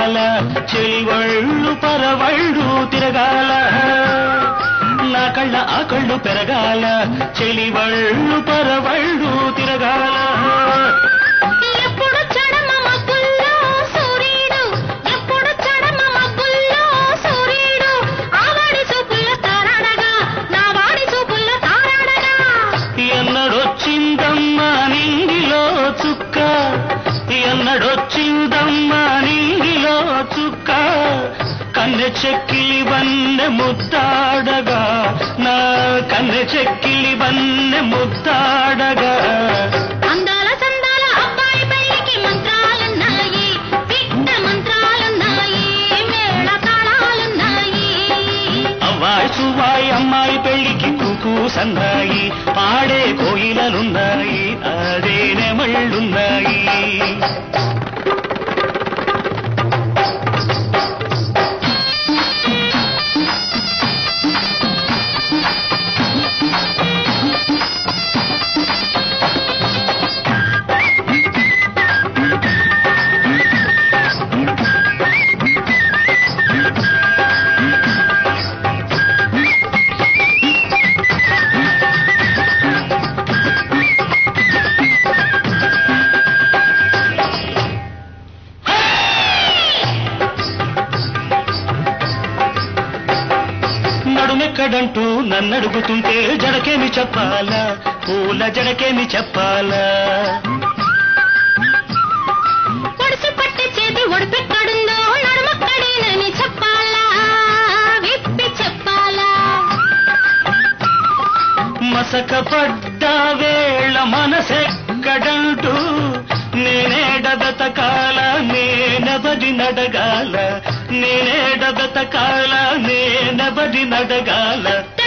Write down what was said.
పెరగాల చెలివళ్ళు పరవళ్ళు తిరగాల నా కళ్ళ ఆ కళ్ళు పెరగాల చెలివళ్ళు పరవళ్ళు తిరగాల ఎప్పుడు చడమ మబ్బుల్లో సూర్యుడు ఎప్పుడు చడమ మబ్బుల్లో సూర్యుడు ఆ వాడి చూపుల్లో తారాడగా నా వాడి చూపుల్లో తారాడగా ఎన్నడొచ్చిందమ్మా నింగిలో చుక్క ఎన్నడొచ్చిందమ్మా నింగిలో చుక్క కన్నె చెక్కిలి వన్నె ముద్దాడగా నా కన్నె చెక్కిలి వన్నె ముద్దాడగా అందాల సందాల అబ్బాయి పెళ్లికి మంత్రాలున్నాయి పిట్ట మంత్రాలున్నాయి మేళ తాళాలున్నాయి అవ్వాయి సువాయి అమ్మాయి పెళ్లికి కుకు సన్నాయి పాడే కోయిలలున్నాయి అదే నెమళ్ళున్నాయి నడుమెక్కడంటూ నన్నడుగుతుంటే జడకేమి చెప్పాలా పూల జడకేమి చెప్పాలా పొడిసి పట్టి చేతి ఒడిపెక్కడుందో నడుమక్కడేనని చెప్పాలా విప్పి చెప్పాలా మసక పడ్డ వేళ మనసెక్కడంటూ నేనేడ బతకాల నేనబడి నడగాల నేనేడ బతకాల నేనబడి నడగాల